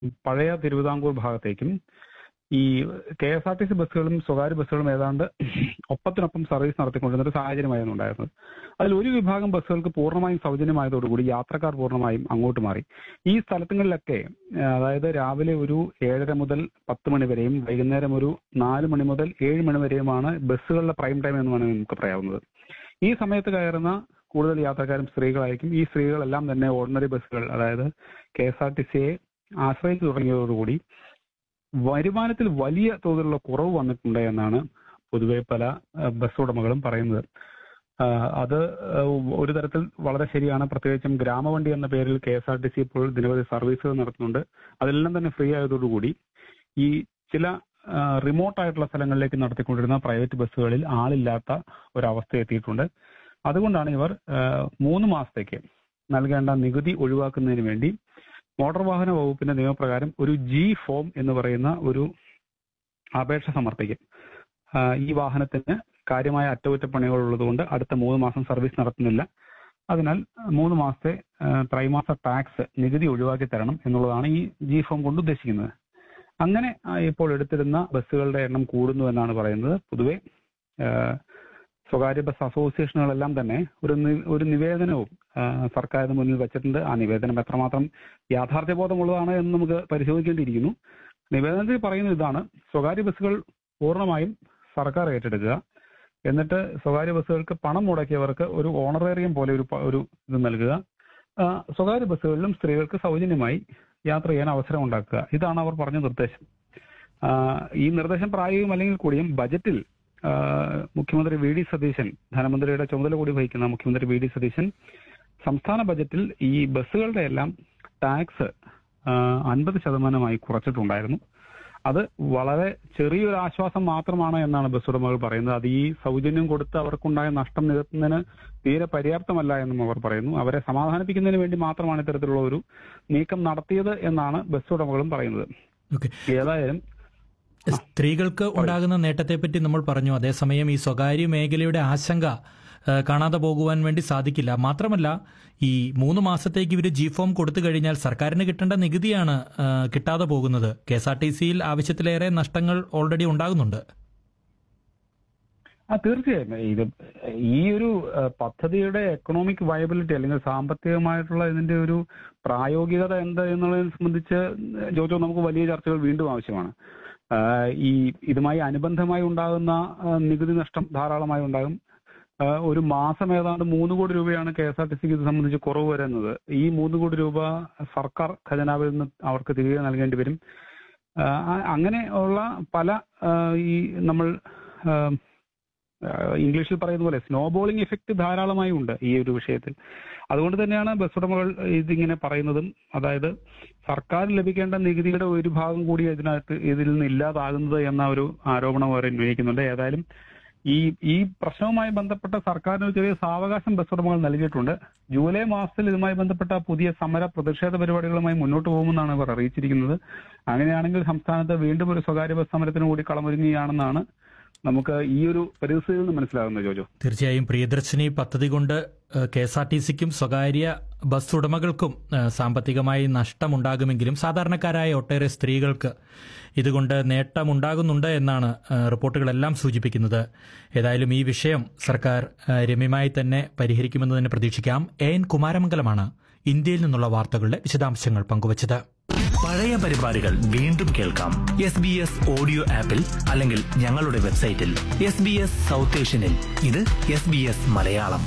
പഴയ തിരുവിതാംകൂർ ഭാഗത്തേക്കും ഈ K S R T C ബസ്സുകളും സ്വകാര്യ ബസ്സുകളും ഏതാണ്ട് ഒപ്പത്തിനൊപ്പം സർവീസ് നടത്തിക്കൊണ്ടിരുന്ന ഒരു സാഹചര്യമായിരുന്നു ഉണ്ടായിരുന്നത് അതിൽ ഒരു വിഭാഗം ബസ്സുകൾക്ക് പൂർണ്ണമായും സൗജന്യമായതോടുകൂടി യാത്രക്കാർ പൂർണ്ണമായും അങ്ങോട്ട് മാറി ഈ സ്ഥലങ്ങളിലൊക്കെ ആ, അതായത് രാവിലെ ഒരു ഏഴര മുതൽ പത്ത് മണി വരെയും വൈകുന്നേരം ഒരു നാല് മണി മുതൽ ഏഴ് മണി വരെയുമാണ് ബസ്സുകളുടെ പ്രൈം ടൈം എന്ന് വേണമെങ്കിൽ നമുക്ക് പറയാവുന്നത് ഈ സമയത്ത് കയറുന്ന കൂടുതൽ യാത്രക്കാരും സ്ത്രീകളായിരിക്കും ഈ സ്ത്രീകളെല്ലാം തന്നെ ഓർഡിനറി ബസ്സുകൾ അതായത് കെ എസ് ആർ ടി സിയെ ആശ്രയിച്ചു തുടങ്ങിയതോടുകൂടി വരുമാനത്തിൽ വലിയ തോതിലുള്ള കുറവ് വന്നിട്ടുണ്ട് എന്നാണ് പൊതുവെ പല ആ, ബസ് ഉടമകളും പറയുന്നത് ആ, അത് ആ, ഒരു തരത്തിൽ വളരെ ശരിയാണ് പ്രത്യേകിച്ചും ഗ്രാമവണ്ടി എന്ന പേരിൽ K S R T C ഇപ്പോൾ നിരവധി സർവീസുകൾ നടത്തുന്നുണ്ട് അതെല്ലാം തന്നെ ഫ്രീ ആയതോടുകൂടി ഈ ചില റിമോട്ട് ആയിട്ടുള്ള സ്ഥലങ്ങളിലേക്ക് നടത്തിക്കൊണ്ടിരുന്ന പ്രൈവറ്റ് ബസ്സുകളിൽ ആളില്ലാത്ത ഒരവസ്ഥ എത്തിയിട്ടുണ്ട് അതുകൊണ്ടാണ് ഇവർ ആ, മൂന്ന് മാസത്തേക്ക് നൽകേണ്ട നികുതി ഒഴിവാക്കുന്നതിന് വേണ്ടി മോട്ടോർ വാഹന വകുപ്പിന്റെ നിയമപ്രകാരം ഒരു ജി ഫോം എന്ന് പറയുന്ന ഒരു അപേക്ഷ സമർപ്പിക്കും ആ, ഈ വാഹനത്തിന് കാര്യമായ അറ്റകുറ്റപ്പണികൾ ഉള്ളതുകൊണ്ട് അടുത്ത മൂന്ന് മാസം സർവീസ് നടത്തുന്നില്ല അതിനാൽ മൂന്ന് മാസത്തെ ആ, ത്രൈമാസ ടാക്സ് നികുതി ഒഴിവാക്കി തരണം എന്നുള്ളതാണ് ഈ ജി ഫോം കൊണ്ട് ഉദ്ദേശിക്കുന്നത് അങ്ങനെ ആ, ഇപ്പോൾ എടുത്തിരുന്ന ബസ്സുകളുടെ എണ്ണം കൂടുന്നു എന്നാണ് പറയുന്നത് പൊതുവെ ആ, സ്വകാര്യ ബസ് അസോസിയേഷനുകളെല്ലാം തന്നെ ഒരു നി- ഒരു നിവേദനവും ആ, സർക്കാരിന് മുന്നിൽ വെച്ചിട്ടുണ്ട് ആ നിവേദനം എത്രമാത്രം യാഥാർത്ഥ്യബോധമുള്ളതാണ് എന്ന് നമുക്ക് പരിശോധിക്കേണ്ടിയിരിക്കുന്നു നിവേദനത്തിൽ പറയുന്നത് ഇതാണ് സ്വകാര്യ ബസ്സുകൾ പൂർണ്ണമായും സർക്കാർ ഏറ്റെടുക്കുക എന്നിട്ട് സ്വകാര്യ ബസ്സുകൾക്ക് പണം മുടക്കിയവർക്ക് ഒരു ഓണറേറിയം പോലെ ഒരു പ- ഒരു ഇത് നൽകുക ആ, സ്വകാര്യ ബസ്സുകളിലും സ്ത്രീകൾക്ക് സൗജന്യമായി യാത്ര ചെയ്യാൻ അവസരം ഉണ്ടാക്കുക ഇതാണ് അവർ പറഞ്ഞ നിർദ്ദേശം ആ, ഈ നിർദ്ദേശം പ്രായോഗികമല്ലെങ്കിൽ കൂടിയും ബജറ്റിൽ ആ, മുഖ്യമന്ത്രി വി ഡി സതീശൻ ധനമന്ത്രിയുടെ ചുമതല കൂടി വഹിക്കുന്ന മുഖ്യമന്ത്രി വി ഡി സതീശൻ സംസ്ഥാന ബജറ്റിൽ ഈ ബസ്സുകളുടെ എല്ലാം ടാക്സ് അൻപത് ശതമാനമായി കുറച്ചിട്ടുണ്ടായിരുന്നു അത് വളരെ ചെറിയൊരു ആശ്വാസം മാത്രമാണ് എന്നാണ് ബസ് ഉടമകൾ പറയുന്നത് അത് ഈ സൗജന്യം കൊടുത്ത് അവർക്കുണ്ടായ നഷ്ടം നികത്തുന്നതിന് തീരെ പര്യാപ്തമല്ല എന്നും അവർ പറയുന്നു അവരെ സമാധാനിപ്പിക്കുന്നതിന് വേണ്ടി മാത്രമാണ് ഇത്തരത്തിലുള്ള ഒരു നീക്കം നടത്തിയത് എന്നാണ് ബസ് ഉടമകളും പറയുന്നത് ഓക്കെ ഏതായാലും സ്ത്രീകൾക്ക് ഉണ്ടാകുന്ന നേട്ടത്തെപ്പറ്റി നമ്മൾ പറഞ്ഞു അതേസമയം ഈ സ്വകാര്യ മേഖലയുടെ ആശങ്ക ആ, കാണാതെ പോകുവാൻ വേണ്ടി സാധിക്കില്ല മാത്രമല്ല ഈ മൂന്ന് മാസത്തേക്ക് ഇവർ ജി ഫോം കൊടുത്തു കഴിഞ്ഞാൽ സർക്കാരിന് കിട്ടേണ്ട നികുതിയാണ് ആ, കിട്ടാതെ പോകുന്നത് കെ എസ് ആർ ടി സിയിൽ ആവശ്യത്തിലേറെ നഷ്ടങ്ങൾ ഓൾറെഡി ഉണ്ടാകുന്നുണ്ട് ആ തീർച്ചയായും ഇത് ഈ ഒരു ആ, പദ്ധതിയുടെ എക്കണോമിക് വയബിലിറ്റി അല്ലെങ്കിൽ സാമ്പത്തികമായിട്ടുള്ള ഇതിന്റെ ഒരു പ്രായോഗികത എന്താ എന്നുള്ളതിനെ സംബന്ധിച്ച് ജോജോ നമുക്ക് വലിയ ചർച്ചകൾ വീണ്ടും ആവശ്യമാണ് ആ, ഈ ഇതുമായി അനുബന്ധമായി ഉണ്ടാകുന്ന ആ, നികുതി നഷ്ടം ധാരാളമായി ഉണ്ടാകും ആ, ഒരു മാസം ഏതാണ്ട് മൂന്ന് കോടി രൂപയാണ് കെ എസ് ആർ ടി സിക്ക് ഇത് സംബന്ധിച്ച് കുറവ് വരുന്നത് ഈ മൂന്ന് കോടി രൂപ സർക്കാർ ഖജനാവിൽ നിന്ന് അവർക്ക് തിരികെ നൽകേണ്ടി വരും ആ, ആ- അങ്ങനെയുള്ള പല ആ, ഈ നമ്മൾ ആ, ആഹ് ഇംഗ്ലീഷിൽ പറയുന്ന പോലെ സ്നോ ബോളിംഗ് എഫക്ട് ധാരാളമായി ഉണ്ട് ഈ ഒരു വിഷയത്തിൽ അതുകൊണ്ട് തന്നെയാണ് ബസ് ഉടമകൾ ഇതിങ്ങനെ പറയുന്നതും അതായത് സർക്കാർ ലഭിക്കേണ്ട നികുതിയുടെ ഒരു ഭാഗം കൂടി ഇതിനകത്ത് ഇതിൽ നിന്ന് ഇല്ലാതാകുന്നത് എന്ന ഒരു ആരോപണം അവർ ഉന്നയിക്കുന്നുണ്ട് ഏതായാലും ഈ ഈ പ്രശ്നവുമായി ബന്ധപ്പെട്ട സർക്കാരിന് ഒരു ചെറിയ സാവകാശം ബസ് ഉടമകൾ നൽകിയിട്ടുണ്ട് ജൂലൈ മാസത്തിൽ ഇതുമായി ബന്ധപ്പെട്ട പുതിയ സമര പ്രതിഷേധ പരിപാടികളുമായി മുന്നോട്ട് പോകുമെന്നാണ് ഇവർ അറിയിച്ചിരിക്കുന്നത് അങ്ങനെയാണെങ്കിൽ സംസ്ഥാനത്ത് വീണ്ടും ഒരു സ്വകാര്യ ബസ് സമരത്തിന് കൂടി കളമൊരുങ്ങുകയാണെന്നാണ് നമുക്ക് ഈ ഒരു പരിസ്ഥിതിയിൽ നിന്ന് മനസ്സിലാകുന്നത് ജോജോ തീർച്ചയായും പ്രിയദർശിനി പദ്ധതി കൊണ്ട് കെ എസ് ആർ ടി സിക്കും സ്വകാര്യ ബസ് ഉടമകൾക്കും ഏഹ്, സാമ്പത്തികമായി നഷ്ടമുണ്ടാകുമെങ്കിലും സാധാരണക്കാരായ ഒട്ടേറെ സ്ത്രീകൾക്ക് ഇതുകൊണ്ട് നേട്ടമുണ്ടാകുന്നുണ്ട് എന്നാണ് ഏഹ്, റിപ്പോർട്ടുകളെല്ലാം സൂചിപ്പിക്കുന്നത് ഏതായാലും ഈ വിഷയം സർക്കാർ ഏഹ്, രമ്യമായി തന്നെ പരിഹരിക്കുമെന്ന് തന്നെ പ്രതീക്ഷിക്കാം എ എൻ കുമാരമംഗലമാണ് ഇന്ത്യയിൽ നിന്നുള്ള വാർത്തകളുടെ വിശദാംശങ്ങൾ പങ്കുവച്ചത് പഴയ പരിപാടികൾ വീണ്ടും കേൾക്കാം എസ് ബി എസ് ഓഡിയോ ആപ്പിൽ അല്ലെങ്കിൽ ഞങ്ങളുടെ വെബ്സൈറ്റിൽ എസ് ബി എസ് സൗത്ത് ഏഷ്യനിൽ ഇത് എസ് ബി എസ് മലയാളം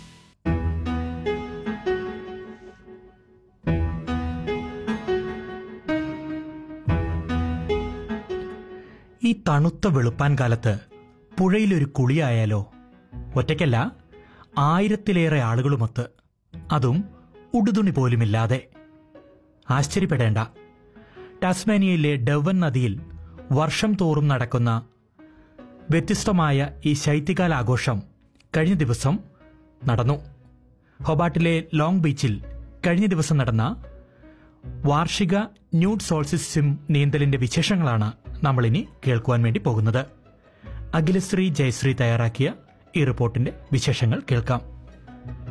ഈ തണുത്ത വെളുപ്പാൻ കാലത്ത് പുഴയിലൊരു കുളിയായാലോ ഒറ്റയ്ക്കല്ല ആയിരത്തിലേറെ ആളുകളുമൊത്ത് അതും ഉടുതുണി പോലുമില്ലാതെ ആശ്ചര്യപ്പെടേണ്ട ടാസ്മാനിയയിലെ ഡവൻ നദിയിൽ വർഷം തോറും നടക്കുന്ന വ്യത്യസ്തമായ ഈ ശൈത്യകാല ആഘോഷം കഴിഞ്ഞ ദിവസം നടന്നു ഹൊബാട്ടിലെ ലോങ് ബീച്ചിൽ കഴിഞ്ഞ ദിവസം നടന്ന വാർഷിക ന്യൂഡ് സോൾസിസ് സിം നീന്തലിന്റെ വിശേഷങ്ങളാണ് നമ്മളിനി കേൾക്കുവാൻ വേണ്ടി പോകുന്നത് അഖിലശ്രീ ജയശ്രീ തയ്യാറാക്കിയ ഈ റിപ്പോർട്ടിന്റെ വിശേഷങ്ങൾ കേൾക്കാം